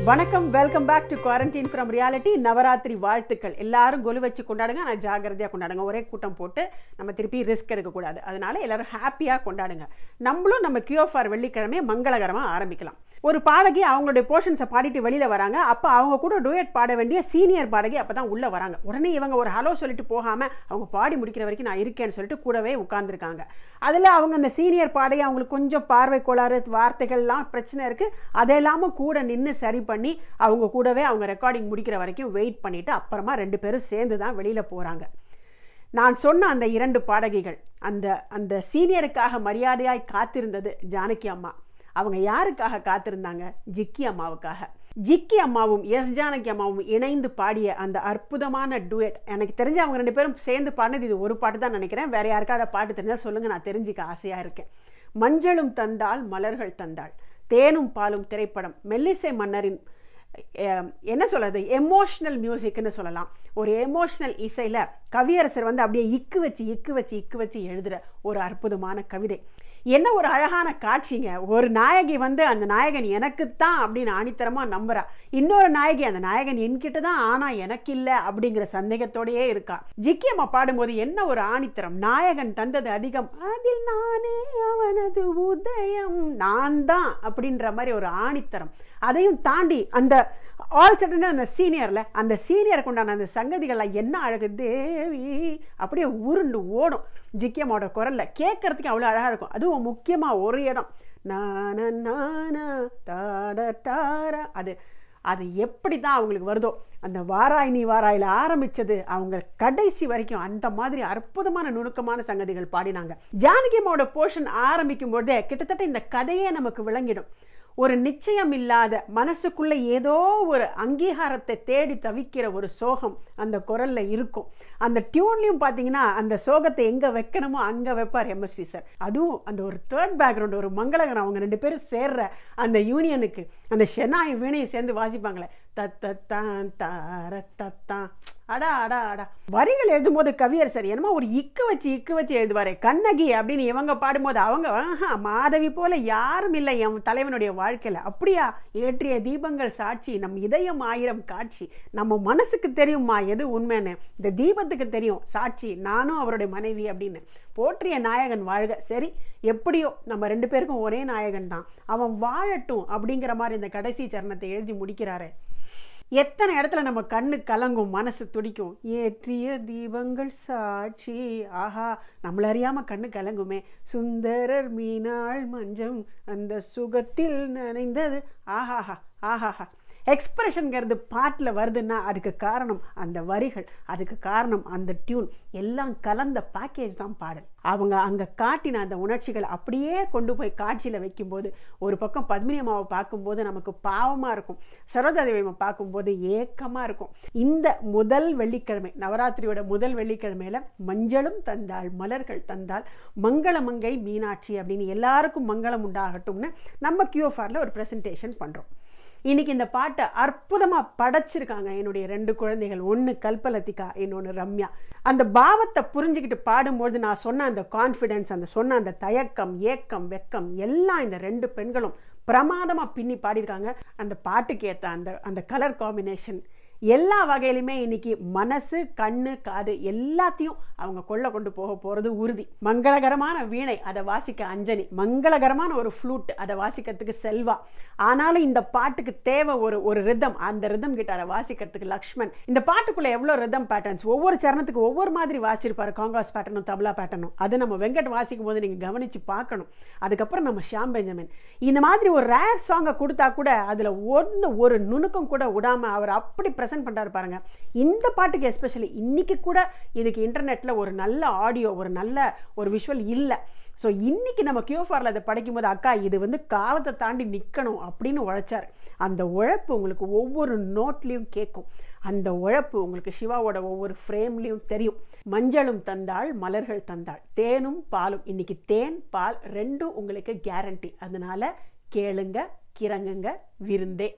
வணக்கம் welcome back to quarantine from reality Navratri வாழ்த்துக்கள் எல்லாரும் கொலு வச்சு கொண்டாடுங்க ஆனால் ஜாகிரதையாக கொண்டாடுங்க ஒரே கூட்டம் போட்டு நம்ம திருப்பி ரிஸ்க் எடுக்கக்கூடாது அதனால எல்லாரும் ஹாப்பியாக கொண்டாடுங்க நம்மளும் நம்ம கியூஎஃப்ஆர் வெள்ளிக்கிழமை மங்களகரமாக ஆரம்பிக்கலாம் ஒரு பாடகி அவங்களுடைய போர்ஷன்ஸை பாடிட்டு வெளியில் வராங்க அப்போ அவங்க கூட டூயட் பாட வேண்டிய சீனியர் பாடகி அப்போ தான் உள்ளே வராங்க உடனே இவங்க ஒரு ஹலோ சொல்லிட்டு போகாமல் அவங்க பாடி முடிக்கிற வரைக்கும் நான் இருக்கேன்னு சொல்லிட்டு கூடவே உட்காந்துருக்காங்க அதில் அவங்க அந்த சீனியர் பாடகி அவங்களுக்கு கொஞ்சம் பார்வை கோளாறு வார்த்தைகள்லாம் பிரச்சனை இருக்குது அதெல்லாமும் கூட நின்று சரி பண்ணி அவங்க கூடவே அவங்க ரெக்கார்டிங் முடிக்கிற வரைக்கும் வெயிட் பண்ணிவிட்டு அப்புறமா ரெண்டு பேரும் சேர்ந்து தான் வெளியில் போகிறாங்க நான் சொன்ன அந்த இரண்டு பாடகிகள் அந்த அந்த சீனியருக்காக மரியாதையாய் காத்திருந்தது ஜானகி அம்மா அவங்க யாருக்காக காத்திருந்தாங்க ஜிக்கி அம்மாவுக்காக ஜிக்கி அம்மாவும் எஸ் ஜானகி அம்மாவும் இணைந்து பாடிய அந்த அற்புதமான டூயட் எனக்கு தெரிஞ்ச அவங்க ரெண்டு பேரும் சேர்ந்து பாடினது இது ஒரு பாட்டு தான் நினைக்கிறேன் வேற யாருக்காவது பாட்டு தெரிஞ்சால் சொல்லுங்கள் நான் தெரிஞ்சுக்க ஆசையாக இருக்கேன் மஞ்சளும் தந்தாள் மலர்கள் தந்தாள் தேனும் பாலும் திரைப்படம் மெல்லிசை மன்னரின் அஹ், என்ன சொல்கிறது எமோஷ்னல் மியூசிக்னு சொல்லலாம் ஒரு எமோஷ்னல் இசையில் கவியரசர் வந்து அப்படியே இக்கு வச்சு இக்கு வச்சு இக்கு வச்சு எழுதுகிற ஒரு அற்புதமான கவிதை என்ன ஒரு அழகான காட்சிங்க ஒரு நாயகி வந்து அந்த நாயகன் எனக்குத்தான் அப்படின்னு ஆணித்தரமாக நம்புறா இன்னொரு நாயகி அந்த நாயகன் என்கிட்ட தான் ஆனால் எனக்கு இல்லை அப்படிங்கிற சந்தேகத்தோடயே இருக்கா ஜிக்கி அம்மா பாடும்போது என்ன ஒரு ஆணித்தரம் நாயகன் தந்தது அதிகம் அதில் நானே அவனது உதயம் நான் தான் அப்படின்ற மாதிரி ஒரு ஆணித்தரம் அதையும் தாண்டி அந்த ஆல் சடன் அந்த சீனியரில் அந்த சீனியருக்கு உண்டான அந்த சங்கதிகள்லாம் என்ன அழகு தேவி அப்படியே உருண்டு ஓடும் ஜிக்கியம்மாவோட குரலில் கேட்கறதுக்கு அவ்வளோ அழகாக இருக்கும் அதுவும் முக்கியமாக ஒரு இடம் நான நானா தாட டாரா அது அது எப்படி தான் அவங்களுக்கு வருதோ அந்த வாராய் நீ வாராயில் ஆரம்பிச்சது அவங்க கடைசி வரைக்கும் அந்த மாதிரி அற்புதமான நுணுக்கமான சங்கதிகள் பாடினாங்க ஜானகி அம்மாவோட போர்ஷன் ஆரம்பிக்கும் போதே கிட்டத்தட்ட இந்த கதையே நமக்கு விளங்கிடும் ஒரு நிச்சயம் இல்லாத மனசுக்குள்ள ஏதோ ஒரு அங்கீகாரத்தை தேடி தவிக்கிற ஒரு சோகம் அந்த குரல்ல இருக்கும் அந்த டியூன்லையும் பார்த்தீங்கன்னா அந்த சோகத்தை எங்கே வைக்கணுமோ அங்கே வைப்பார் எம்எஸ்வி சார் அதுவும் அந்த ஒரு தேர்ட் பேக்ரவுண்ட் ஒரு மங்களகரம் அவங்க ரெண்டு பேரும் சேர்ற அந்த யூனியனுக்கு அந்த ஷெனாயும் வீணையும் சேர்ந்து வாசிப்பாங்களே தத்தான் தார தத்தான் அடா அடா அடா வரிகள் எழுதும்போது கவியரசர் என்னமோ ஒரு இக்கு வச்சு இக்கு வச்சு எழுதுவாரு கண்ணகி அப்படின்னு இவங்க பாடும்போது அவங்க ஆஹா மாதவி போல யாரும் இல்லை என் தலைவனுடைய வாழ்க்கையில் அப்படியா ஏற்றிய தீபங்கள் சாட்சி நம் இதயம் ஆயிரம் காட்சி நம்ம மனசுக்கு தெரியுமா எது உண்மைன்னு இந்த தீபத்துக்கு தெரியும் சாட்சி நானும் அவருடைய மனைவி அப்படின்னு போற்றிய நாயகன் வாழ்க சரி எப்படியோ நம்ம ரெண்டு பேருக்கும் ஒரே நாயகன் தான் அவன் வாழட்டும் அப்படிங்கிற மாதிரி இந்த கடைசி சரணத்தை எழுதி முடிக்கிறாரு எத்தனை இடத்துல நம்ம கண்ணு கலங்கும் மனசு துடிக்கும் ஏற்றிய தீபங்கள் சாட்சி ஆஹா நம்மள அறியாம கண்ணு கலங்குமே சுந்தரர் மீனாள் மஞ்சம் அந்த சுகத்தில் நனைந்தது ஆஹாஹா ஆஹாஹா எக்ஸ்பிரஷனுங்கிறது பாட்டில் வருதுன்னா அதுக்கு காரணம் அந்த வரிகள் அதுக்கு காரணம் அந்த டியூன் எல்லாம் கலந்த பேக்கேஜ் தான் பாடல் அவங்க அங்கே காட்டின அந்த உணர்ச்சிகள் அப்படியே கொண்டு போய் காட்சியில் வைக்கும்போது ஒரு பக்கம் பத்மினி அம்மாவை பார்க்கும்போது நமக்கு பாவமாக இருக்கும் சரோஜாதேவி அம்மா பார்க்கும்போது ஏக்கமாக இருக்கும் இந்த முதல் வெள்ளிக்கிழமை நவராத்திரியோட முதல் வெள்ளிக்கிழமையில மஞ்சளும் தந்தாள் மலர்கள் தந்தால் மங்களமங்கை மீனாட்சி அப்படின்னு எல்லாருக்கும் மங்களம் உண்டாகட்டும்னு நம்ம கியூஎஃப்ஆரில் ஒரு ப்ரெசன்டேஷன் பண்ணுறோம் இன்னைக்கு இந்த பாட்டை அற்புதமாக படைச்சிருக்காங்க என்னுடைய ரெண்டு குழந்தைகள் ஒன்று கல்பலத்திகா இன்னொன்று ரம்யா அந்த பாவத்தை புரிஞ்சுக்கிட்டு பாடும்போது நான் சொன்ன அந்த கான்ஃபிடென்ஸ் அந்த சொன்ன அந்த தயக்கம் ஏக்கம் வெக்கம் எல்லாம் இந்த ரெண்டு பெண்களும் பிரமாதமாக பின்னி பாடியிருக்காங்க அந்த பாட்டுக்கு ஏற்ற அந்த அந்த கலர் காம்பினேஷன் எல்லா வகையிலுமே இன்னைக்கு மனசு கண்ணு காது எல்லாத்தையும் அவங்க கொள்ள கொண்டு போக போகிறது உறுதி மங்களகரமான வீணை அதை வாசிக்க அஞ்சனி மங்களகரமான ஒரு ஃப்ளூட் அதை வாசிக்கிறதுக்கு செல்வா ஆனாலும் இந்த பாட்டுக்கு தேவை ஒரு ஒரு ரிதம் அந்த ரிதம் கிட்டாரை வாசிக்கிறதுக்கு லக்ஷ்மன் இந்த பாட்டுக்குள்ள எவ்வளோ ரிதம் பேட்டர்ன்ஸ் ஒவ்வொரு சரணத்துக்கு ஒவ்வொரு மாதிரி வாசிச்சிருப்பாரு காங்காஸ் பேட்டர்னும் தபலா பேட்டர்னும் அது நம்ம வெங்கட் வாசிக்கும் போது நீங்கள் கவனித்து பார்க்கணும் அதுக்கப்புறம் நம்ம ஷியாம் பெஞ்சமின் இந்த மாதிரி ஒரு ரேர் சாங்கை கொடுத்தா கூட அதில் ஒன்று ஒரு நுணுக்கம் கூட விடாமல் அவர் அப்படி ப்ரெசென்ட் பண்ணுறாரு பாருங்க இந்த பாட்டுக்கு எஸ்பெஷலி இன்னைக்கு கூட இதுக்கு இன்டர்நெட்டில் ஒரு நல்ல ஆடியோ ஒரு நல்ல ஒரு விஷுவல் இல்லை ஸோ இன்னைக்கு நம்ம கியூஃபாரில் அதை படிக்கும் போது அக்கா இது வந்து காலத்தை தாண்டி நிற்கணும் அப்படின்னு உழைச்சார் அந்த உழைப்பு உங்களுக்கு ஒவ்வொரு நோட்லேயும் கேட்கும் அந்த உழைப்பு உங்களுக்கு சிவாவோட ஒவ்வொரு ஃப்ரேம்லேயும் தெரியும் மஞ்சளும் தந்தாள் மலர்கள் தந்தாள் தேனும் பாலும் இன்னைக்கு தேன் பால் ரெண்டும் உங்களுக்கு கேரண்டி அதனால கேளுங்க கிறங்குங்க விருந்தே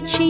மீனாட்சி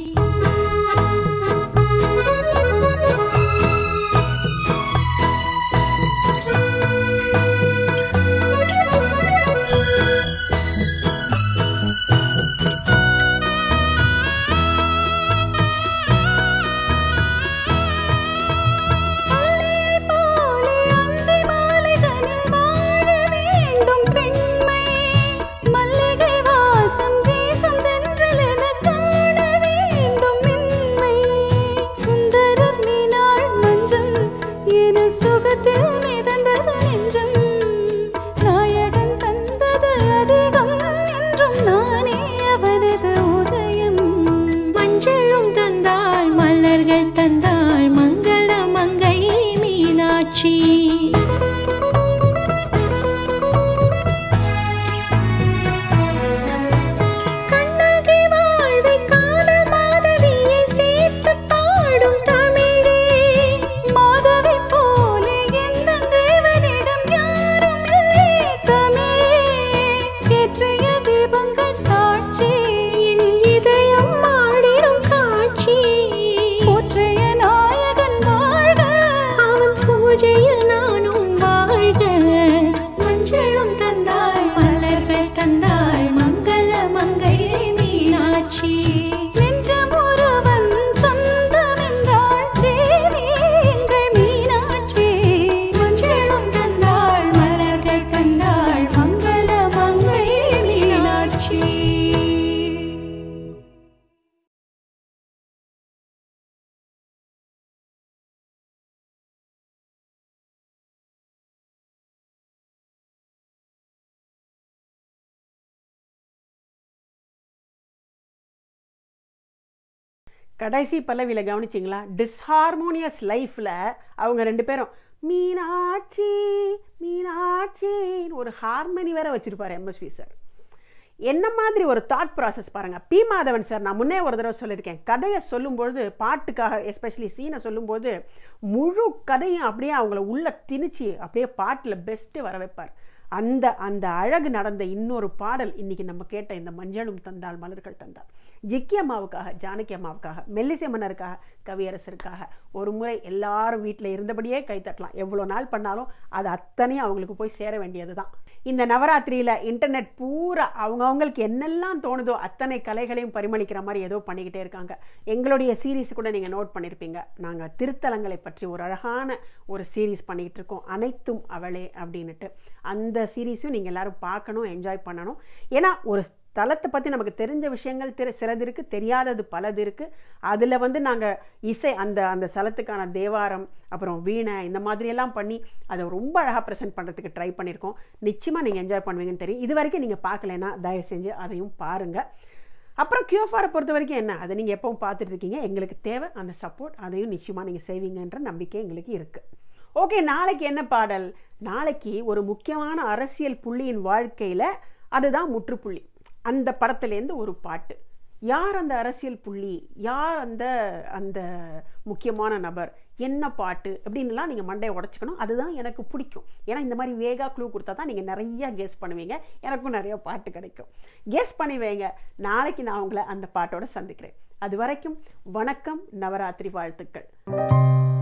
போலே அந்தி மாலைதனில் வாழ வேண்டும் பெண்மை மல்லிகை வாசம் வீசும் தென்றல் என காண வேண்டும் மென்மை சுந்தரர் மீனாள் மஞ்சள் என சுகத்தில் மிதந்தது நெஞ்சம் நாயகன் தந்தது அதிகம் என்றும் நானே அவனது உதயம் மஞ்சளும் தந்தாள் மலர்கள் தந்தாள் மங்கள மங்கை மீனாட்சி கண்ணகி வாழ்வை காண மாதவியை சேர்த்து பாடும் தமிழே மாதவி போலே எந்த தேவனிடம் யாரும் இல்லை தமிழே ஏற்றிய தீபங்கள் சாட்சி என் இதயம் ஆடிடும் காட்சி போற்றிய நாயகன் வாழ்க அவன் பூஜையில் நானும் வாழ்க மஞ்சளும் தந்தாள் மலர்கள் தந்தாள் மங்கள மங்கை மீனாட்சி நெஞ்சம் ஒருவன் சொந்தம் என்றாள் தேவி எங்கள் மீனாட்சி மஞ்சளும் தந்தாள் மலர்கள் தந்தாள் மங்கள மங்கை மீனாட்சி கடைசி பல்லவியில் கவனிச்சிங்களா டிஸ்ஹார்மோனியஸ் லைஃப்பில் அவங்க ரெண்டு பேரும் மீனாட்சி மீனாட்சின்னு ஒரு ஹார்மனி வேற வச்சிருப்பாரு எம்எஸ்வி சார் என்ன மாதிரி ஒரு தாட் ப்ராசஸ் பாருங்கள் பி மாதவன் சார் நான் முன்னே ஒரு தடவை சொல்லியிருக்கேன் கதையை சொல்லும்பொழுது பாட்டுக்காக எஸ்பெஷலி சீனை சொல்லும்போது முழு கதையும் அப்படியே அவங்கள உள்ள திணிச்சு அப்படியே பாட்டில் பெஸ்ட்டு வர வைப்பார் அந்த அந்த அழகு நடந்த இன்னொரு பாடல் இன்னைக்கு நம்ம கேட்ட இந்த மஞ்சளும் தந்தாள் மலர்கள் தந்தாள் ஜிக்கி அம்மாவுக்காக ஜானகி அம்மாவுக்காக மெல்லிசை மன்னருக்காக கவியரசருக்காக ஒரு முறை எல்லாரும் வீட்டில் இருந்தபடியே கைத்தட்டலாம் எவ்வளோ நாள் பண்ணாலும் அது அத்தனையும் அவங்களுக்கு போய் சேர வேண்டியது தான் இந்த நவராத்திரியில் இன்டர்நெட் பூரா அவங்கவுங்களுக்கு என்னெல்லாம் தோணுதோ அத்தனை கலைகளையும் பரிமளிக்கிற மாதிரி ஏதோ பண்ணிக்கிட்டே இருக்காங்க எங்களுடைய சீரீஸ் கூட நீங்கள் நோட் பண்ணியிருப்பீங்க நாங்கள் திருத்தலங்களை பற்றி ஒரு அழகான ஒரு சீரீஸ் பண்ணிக்கிட்டு இருக்கோம் அனைத்தும் அவளே அப்படின்னுட்டு அந்த சீரீஸும் நீங்கள் எல்லாரும் பார்க்கணும் என்ஜாய் பண்ணணும் ஏன்னா ஒரு தலத்தை பற்றி நமக்கு தெரிஞ்ச விஷயங்கள் தெரி சிலது இருக்குது தெரியாதது பலது இருக்குது அதில் வந்து நாங்கள் இசை அந்த அந்த ஸ்தலத்துக்கான தேவாரம் அப்புறம் வீணை இந்த மாதிரியெல்லாம் பண்ணி அதை ரொம்ப அழகாக ப்ரெசென்ட் பண்ணுறதுக்கு ட்ரை பண்ணியிருக்கோம் நிச்சயமாக நீங்கள் என்ஜாய் பண்ணுவீங்கன்னு தெரியும் இது வரைக்கும் நீங்கள் பார்க்கலன்னா தயவு செஞ்சு அதையும் பாருங்கள் அப்புறம் கியூஎஃப்ஆரை பொறுத்த வரைக்கும் என்ன அதை நீங்கள் எப்பவும் பார்த்துட்டு இருக்கீங்க எங்களுக்கு தேவை அந்த சப்போர்ட் அதையும் நிச்சயமாக நீங்கள் செய்வீங்கன்ற நம்பிக்கை எங்களுக்கு இருக்குது ஓகே நாளைக்கு என்ன பாடல் நாளைக்கு ஒரு முக்கியமான அரசியல் புள்ளியின் வாழ்க்கையில் அதுதான் முற்றுப்புள்ளி அந்த படத்துலேருந்து ஒரு பாட்டு யார் அந்த அரசியல் புள்ளி யார் அந்த அந்த முக்கியமான நபர் என்ன பாட்டு அப்படின்லாம் நீங்கள் மண்டையை உடச்சிக்கணும் அதுதான் எனக்கு பிடிக்கும் ஏன்னா இந்த மாதிரி வேகா க்ளூ கொடுத்தா தான் நீங்கள் நிறையா கெஸ் பண்ணுவீங்க எனக்கும் நிறைய பாட்டு கிடைக்கும் கெஸ் பண்ணி வைங்க நாளைக்கு நான் உங்களை அந்த பாட்டோட சந்திக்கிறேன் அது வரைக்கும் வணக்கம் நவராத்திரி வாழ்த்துக்கள்